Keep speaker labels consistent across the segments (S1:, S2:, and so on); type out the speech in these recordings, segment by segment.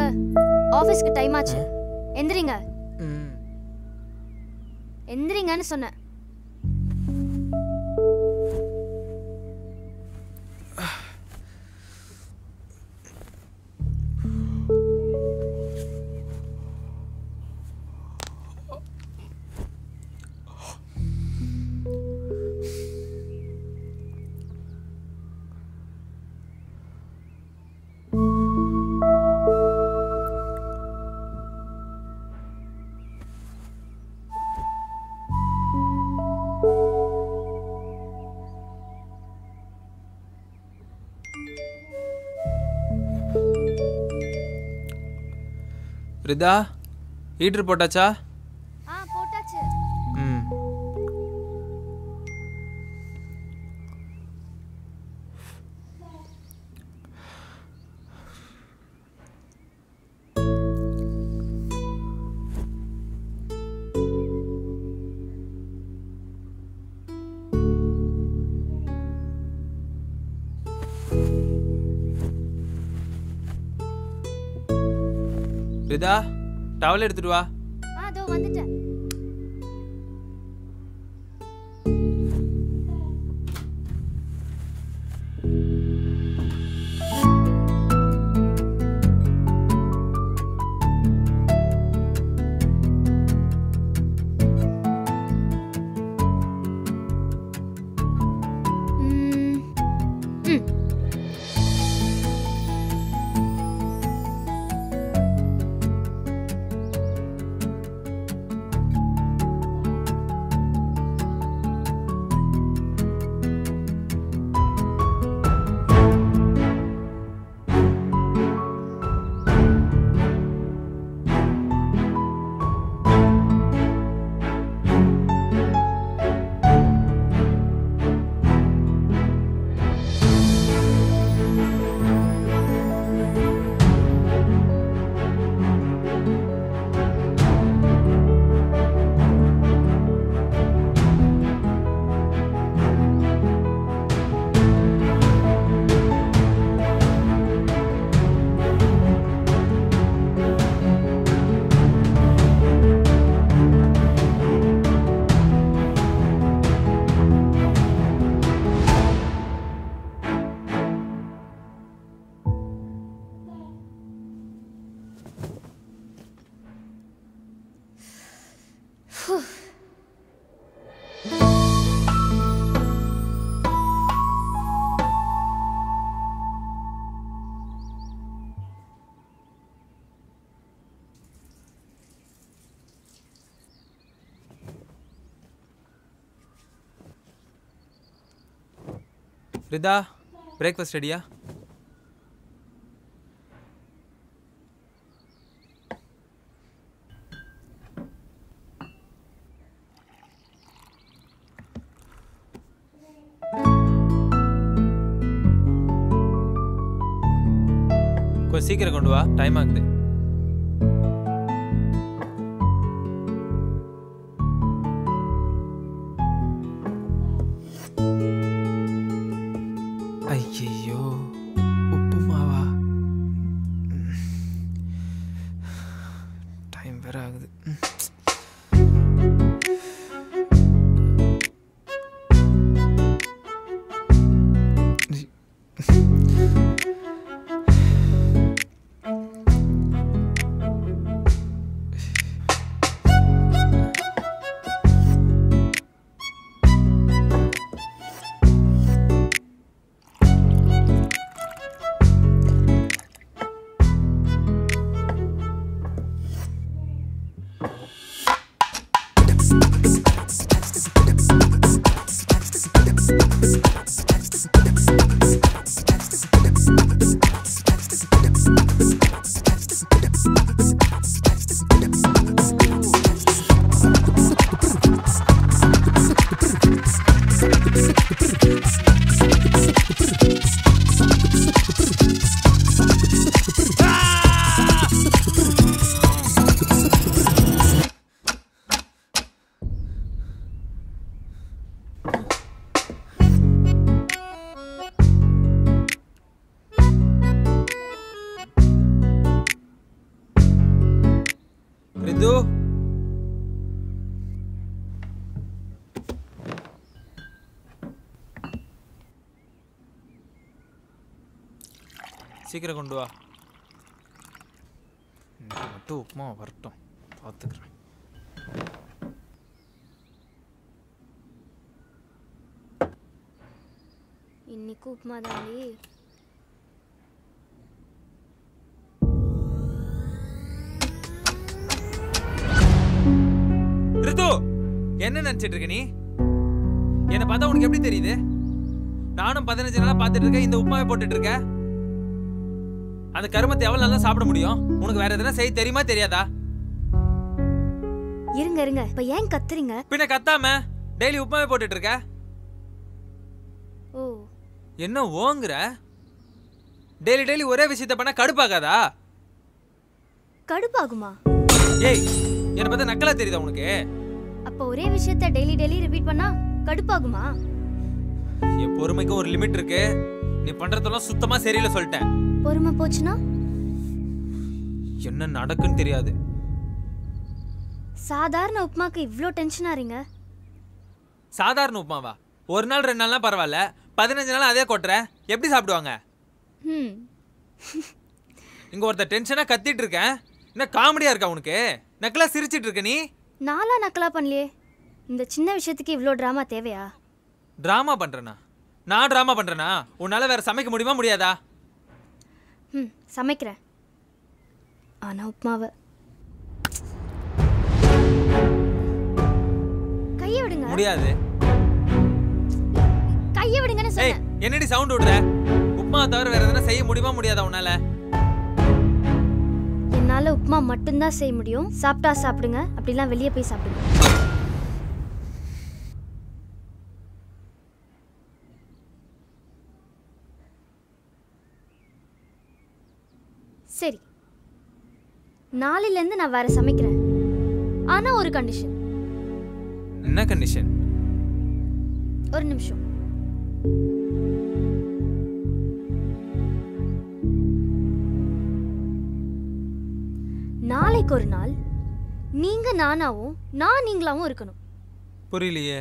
S1: ஆஃபீஸ்க்கு டைம் ஆச்சு எந்திரிங்க
S2: ம்
S1: எந்திரிங்கன்னு சொன்னேன்
S2: ரிதா ஹீட்டர் போட்டாச்சா
S1: ஆ போட்டாச்சு
S2: ம் ரிதா டவல் எடுத்துட்டு வா
S1: ஆ அதோ வந்துட்டேன் ம், ம்.
S2: ரிதா பிரேக்ஃபாஸ்ட் ரெடியா கொஞ்சம் சீக்கிரம் கொண்டு வா டைம் ஆகுது ஐயையோ உப்புமாவா டைம் வேற ஆகுது சீக்கிரம் கொண்டு வா இன்னைக்கு மட்டும் உப்புமா வரட்டும் பார்த்துக்கிறேன்
S1: இன்னைக்கு உப்புமா தாண்டி
S2: ரித்து என்ன நினைச்சிட்டு இருக்க நீ என்னை பார்த்தா உனக்கு எப்படி தெரியுது நானும் பதினஞ்சு நாளா பார்த்துட்டு இருக்கேன் இந்த உப்புமாவை போட்டுட்டு இருக்க அந்த கருமத்தை எவ்வளவு நல்லா சாப்பிட முடியும் உனக்கு வேற எதுனா செய்ய தெரியுமா தெரியாதா
S1: இருங்க இருங்க இப்ப ஏன் கத்துறீங்க
S2: பின்ன கத்தாம டெய்லி உப்புமாவை போட்டுட்டு இருக்க
S1: ஓ
S2: என்ன ஓங்குற டெய்லி டெய்லி ஒரே விஷயத்த பண்ணா கடுப்பாகாதா
S1: கடுப்பாகுமா
S2: ஏய் என்னை பார்த்தா நக்கலா தெரியுதா உனக்கு
S1: அப்ப ஒரே விஷயத்த டெய்லி டெய்லி ரிப்பீட் பண்ணா கடுப்பாகுமா
S2: என் பொறுமைக்கு ஒரு லிமிட் இருக்கு நீ பண்றதெல்லாம் சுத்தமா சரியில்லை சொல்லிட்டேன்
S1: பொறுமை போச்சுன்னா
S2: என்ன நடக்குன்னு தெரியாது
S1: சாதாரண உப்புமாக்கு இவ்ளோ டென்ஷன் ஆறீங்க
S2: சாதாரண உப்புமாவா ஒரு நாள் ரெண்டு நாள்லாம் பரவாயில்ல பதினஞ்சு நாள் அதே கொட்டுற எப்படி சாப்பிடுவாங்க
S1: ம்
S2: இங்க ஒருத்தர் டென்ஷனா கத்திட்டு இருக்கேன் என்ன காமெடியா இருக்கா உனக்கு நக்கலா சிரிச்சிட்டு இருக்க நீ
S1: நாளா நக்கலா பண்ணலையே இந்த சின்ன விஷயத்துக்கு இவ்ளோ ட்ராமா தேவையா
S2: டிராமா பண்றேனா நான் டிராமா பண்றேனா உன்னால வேற சமைக்க முடியுமா முடியாதா
S1: ம் சமைக்கிறேன் ஆனா உப்புமாவை கையை விடுங்க
S2: முடியாது
S1: கையை விடுங்கன்னு
S2: ஏய்
S1: சொன்னேன்
S2: என்னடி சவுண்ட் விடுற உப்புமா தவிர வேற எதுனா செய்ய முடியுமா முடியாதா உன்னால
S1: என்னால உப்புமா மட்டும்தான் செய்ய முடியும் சாப்பிட்டா சாப்பிடுங்க அப்படிலாம் வெளியே போய் சாப்பிடுங்க சரி நாளையிலேருந்து நான் வேற சமைக்கிறேன் ஆனா ஒரு கண்டிஷன்
S2: என்ன கண்டிஷன்
S1: ஒரு நிமிஷம் நாளைக்கு ஒரு நாள் நீங்க நானாவும் நான் நீங்களாவும் இருக்கணும்
S2: புரியலையே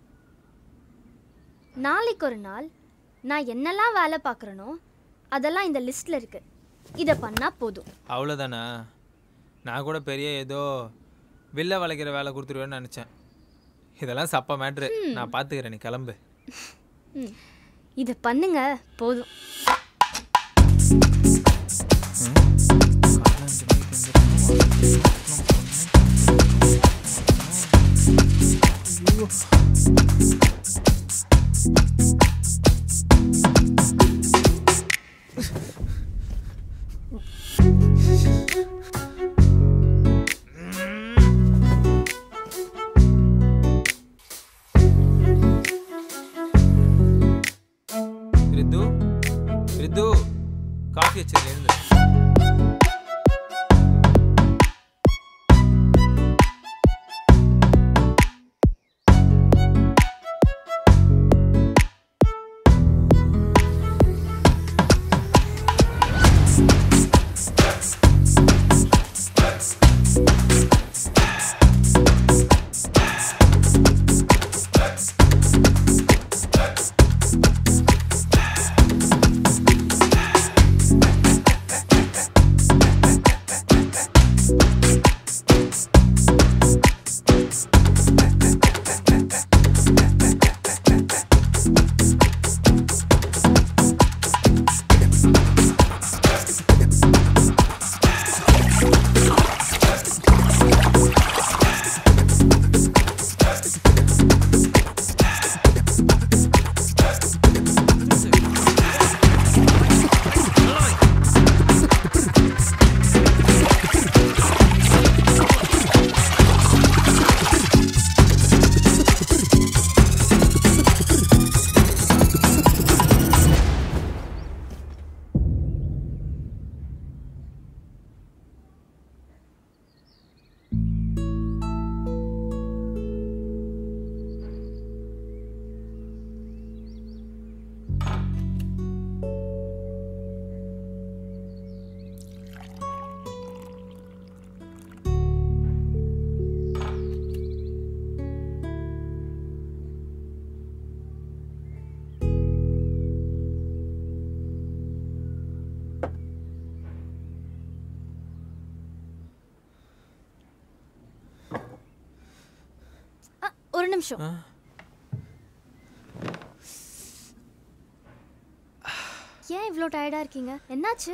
S1: நாளைக்கு ஒரு நாள் நான் என்னெல்லாம் வேலை பார்க்குறேனோ அதெல்லாம் இந்த லிஸ்ட்ல இருக்கு இதை பண்ணா போதும்
S2: அவ்வளோதானா நான் கூட பெரிய ஏதோ வில்ல வளைக்கிற வேலை கொடுத்துருவேன்னு நினச்சேன் இதெல்லாம் சப்ப மேட்ரு நான் பார்த்துக்கிறேன் நீ கிளம்பு
S1: ம். இதை பண்ணுங்க போதும்
S2: ரித்து ரித்து காஃபி வச்சிருக்கேன் எழுந்து
S1: ஒரு நிமிஷம்
S2: ஆ.
S1: ஏன் இவ்வளோ டயர்டாக இருக்கீங்க என்னாச்சு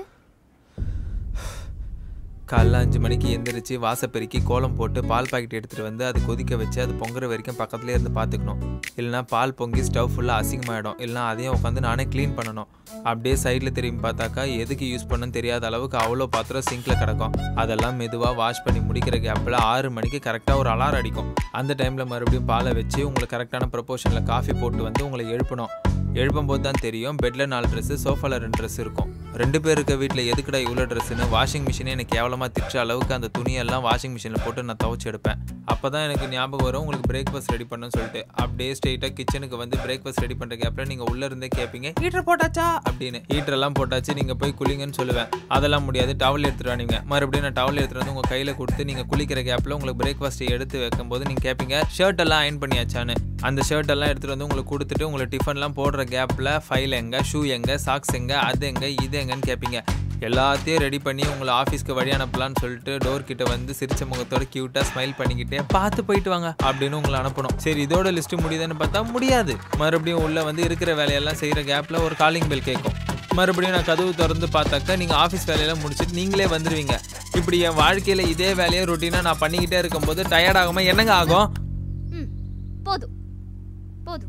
S2: காலைல அஞ்சு மணிக்கு எந்திரிச்சு வாச பெருக்கி கோலம் போட்டு பால் பாக்கெட் எடுத்துகிட்டு வந்து அது கொதிக்க வச்சு அது பொங்குற வரைக்கும் பக்கத்துலேயே இருந்து பார்த்துக்கணும் இல்லைனா பால் பொங்கி ஸ்டவ் ஃபுல்லாக அசிங்கமாயிடும் இல்லைனா அதையும் உட்காந்து நானே க்ளீன் பண்ணணும் அப்படியே சைடில் திரும்பி பார்த்தாக்கா எதுக்கு யூஸ் பண்ணணும்னு தெரியாத அளவுக்கு அவ்வளோ பாத்திரம் சிங்கில் கிடக்கும் அதெல்லாம் மெதுவாக வாஷ் பண்ணி முடிக்கிற கேப்பில் ஆறு மணிக்கு கரெக்டாக ஒரு அலாரம் அடிக்கும் அந்த டைமில் மறுபடியும் பாலை வச்சு உங்களுக்கு கரெக்டான ப்ரொபோஷனில் காஃபி போட்டு வந்து உங்களை எழுப்பணும் எழுப்பும்போது தான் தெரியும் பெட்டில் நாலு ட்ரெஸ்ஸு சோஃபாவில் ரெண்டு ட்ரெஸ் இருக்கும் ரெண்டு பேர் இருக்க வீட்டில் எதுக்குடா இவ்வளோ ட்ரெஸ்ஸுன்னு வாஷிங் மிஷினே எனக்கு கேவலமாக திட்டுற அளவுக்கு அந்த துணியெல்லாம் வாஷிங் மிஷினில் போட்டு நான் துவைச்சு எடுப்பேன் அப்போ தான் எனக்கு ஞாபகம் வரும் உங்களுக்கு பிரேக்ஃபாஸ்ட் ரெடி பண்ணணும்னு சொல்லிட்டு அப்படியே ஸ்ட்ரெயிட்டாக கிச்சனுக்கு வந்து பிரேக்ஃபாஸ்ட் ரெடி பண்ணுற கேப்பில் நீங்கள் உள்ளே இருந்தே கேட்பீங்க ஹீட்டர் போட்டாச்சா அப்படின்னு ஹீட்டரெல்லாம் போட்டாச்சு நீங்கள் போய் குளிங்கன்னு சொல்லுவேன் அதெல்லாம் முடியாது டவல் எடுத்துட்டு வாங்க மறுபடியும் நான் டவல் எடுத்துட்டு வந்து உங்கள் கையில் கொடுத்து நீங்கள் குளிக்கிற கேப்பில் உங்களுக்கு பிரேக்ஃபாஸ்ட் எடுத்து வைக்கும்போது நீங்கள் கேட்பீங்க ஷர்ட் எல்லாம் அயன் பண்ணியாச்சான்னு அந்த ஷர்ட் எல்லாம் எடுத்துகிட்டு வந்து உங்களுக்கு கொடுத்துட்டு உங்களுக்கு டிஃபன்லாம் போடுற கேப்பில் ஃபைல் எங்கே ஷூ எங்கே சாக்ஸ் எங்கே அது எங்கே இது எங்கன்னு கேட்பீங்க எல்லாத்தையும் ரெடி பண்ணி உங்களை ஆஃபீஸ்க்கு வழி அனுப்பலாம்னு சொல்லிட்டு டோர் கிட்ட வந்து சிரிச்ச முகத்தோட க்யூட்டாக ஸ்மைல் பண்ணிக்கிட்டே பார்த்து போயிட்டு வாங்க அப்படின்னு உங்களை அனுப்பணும் சரி இதோட லிஸ்ட் முடியுதுன்னு பார்த்தா முடியாது மறுபடியும் உள்ளே வந்து இருக்கிற வேலையெல்லாம் செய்கிற கேப்பில் ஒரு காலிங் பெல் கேட்கும் மறுபடியும் நான் கதவு திறந்து பார்த்தாக்கா நீங்கள் ஆஃபீஸ் வேலையெல்லாம் முடிச்சுட்டு நீங்களே வந்துடுவீங்க இப்படி என் வாழ்க்கையில் இதே வேலையை ரொட்டீனாக நான் பண்ணிக்கிட்டே இருக்கும்போது டயர்ட் ஆகாமல் என்னங்க ஆகும்
S1: ம் போதும் போதும்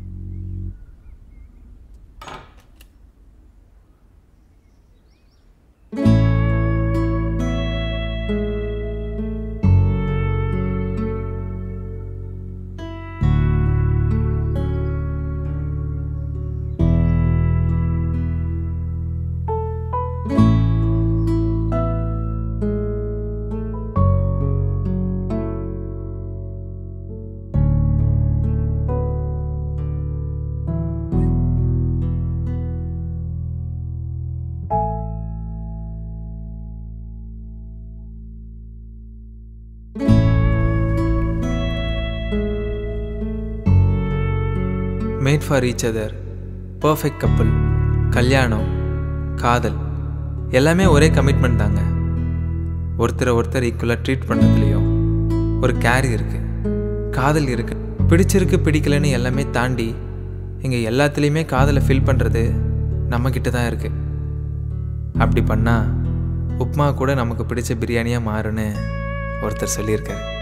S2: made for each other perfect couple கல்யாணம் காதல் எல்லாமே ஒரே கமிட்மெண்ட் தாங்க ஒருத்தரை ஒருத்தர் ஈக்குவலாக ட்ரீட் பண்ணுறதுலையும் ஒரு கேரி இருக்குது காதல் இருக்குது பிடிச்சிருக்கு பிடிக்கலன்னு எல்லாமே தாண்டி இங்கே எல்லாத்துலேயுமே காதலை ஃபீல் பண்ணுறது நம்மக்கிட்ட தான் இருக்குது அப்படி பண்ணால் உப்மா கூட நமக்கு பிடிச்ச பிரியாணியாக மாறுன்னு ஒருத்தர் சொல்லியிருக்காரு